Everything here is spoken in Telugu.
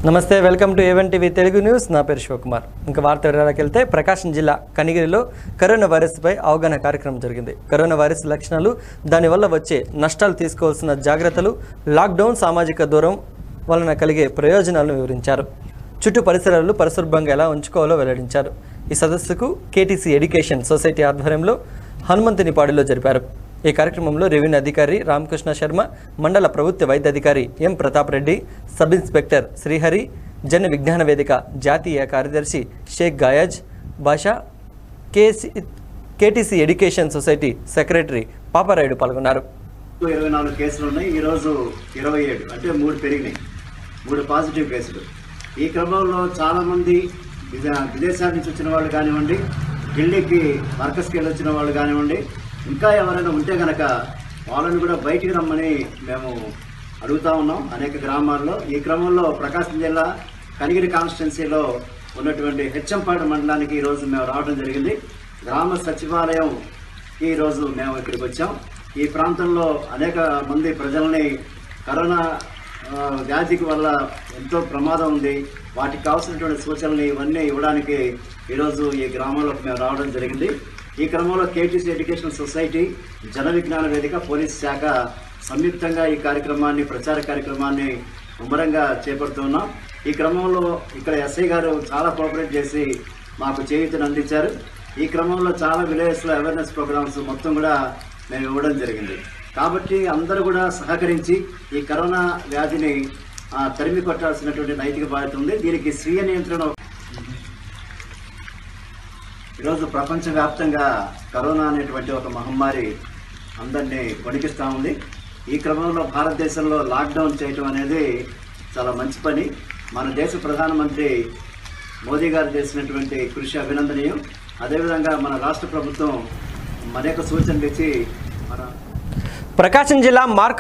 నమస్తే welcome to A one TV Telugu news నా పేరు శివకుమార్ ఇంకా వార్త వివరాలకు వెళ్తే ప్రకాశం జిల్లా కనిగిరిలో కరోనా వైరస్పై అవగాహన కార్యక్రమం జరిగింది కరోనా వైరస్ లక్షణాలు దానివల్ల వచ్చే నష్టాలు తీసుకోవాల్సిన జాగ్రత్తలు లాక్డౌన్ సామాజిక దూరం వలన కలిగే ప్రయోజనాలను వివరించారు చుట్టూ పరిసరాలు పరిశుభ్రంగా ఎలా ఉంచుకోవాలో వెల్లడించారు ఈ సదస్సుకు కేటీసీ ఎడ్యుకేషన్ సొసైటీ ఆధ్వర్యంలో హనుమంతునిపాడులో జరిపారు ఈ కార్యక్రమంలో రెవెన్యూ అధికారి రామకృష్ణ శర్మ మండల ప్రభుత్వ వైద్య అధికారి M Pratap Reddy sub inspector Srihari Jana Vignana Vedika జాతీయ కార్యదర్శి Sheikh Gayaz Basha KC KTC education society secretary Paparayudu పాల్గొన్నారు ఇరవై నాలుగు కేసులు ఉన్నాయి ఈరోజు ఇరవై ఏడు అంటే మూడు పెరిగినాయి మూడు పాజిటివ్ కేసులు ఈ క్రమంలో చాలామంది విదే- విదేశాల నుంచి వచ్చిన వాళ్ళు కానివ్వండి ఢిల్లీకి వర్కర్స్కి వెళ్ళి వచ్చిన వాళ్ళు కానివ్వండి ఇంకా ఎవరైనా ఉంటే కనుక వాళ్ళని కూడా బయటికి రమ్మని మేము అడుగుతా ఉన్నాం అనేక గ్రామాల్లో ఈ క్రమంలో ప్రకాశం జిల్లా కనిగిరి కాన్స్టిట్యున్సీలో ఉన్నటువంటి హెచ్చంపాడు మండలానికి ఈరోజు మేము రావడం జరిగింది గ్రామ సచివాలయం ఈ రోజు మేము ఇక్కడికి వచ్చాం ఈ ప్రాంతంలో అనేక మంది ప్రజల్ని కరోనా ఆ, వ్యాధికి వల్ల ఎంతో ప్రమాదం ఉంది వాటికి కావాల్సినటువంటి సూచనలు ఇవన్నీ ఇవ్వడానికి ఈరోజు ఈ గ్రామంలోకి మేము రావడం జరిగింది ఈ క్రమంలో కేటీసీ ఎడ్యుకేషన్ సొసైటీ జన విజ్ఞాన వేదిక పోలీస్ శాఖ సంయుక్తంగా ఈ కార్యక్రమాన్ని ప్రచార కార్యక్రమాన్ని ముమ్మరంగా చేపడుతున్నాం ఈ క్రమంలో ఇక్కడ ఎస్ఐ గారు చాలా కోఆపరేట్ చేసి మాకు చేయూతను అందించారు ఈ క్రమంలో చాలా విలేజెస్లో అవేర్నెస్ ప్రోగ్రామ్స్ మొత్తం కూడా మేము ఇవ్వడం జరిగింది కాబట్టి అందరూ కూడా సహకరించి ఈ కరోనా వ్యాధిని ఆ, తరిమి కొట్టాల్సినటువంటి నైతిక బాధ్యత ఉంది దీనికి స్వీయ నియంత్రణ ఈరోజు ప్రపంచవ్యాప్తంగా కరోనా అనేటువంటి ఒక మహమ్మారి అందరినీ వణికిస్తూ ఉంది ఈ క్రమంలో భారతదేశంలో లాక్డౌన్ చేయటం అనేది చాలా మంచి పని మన దేశ ప్రధానమంత్రి మోదీ గారు చేసినటువంటి కృషి అభినందనీయం అదేవిధంగా మన రాష్ట్ర ప్రభుత్వం అనేక సూచనలు ఇచ్చి మన ప్రకాశం జిల్లా మార్క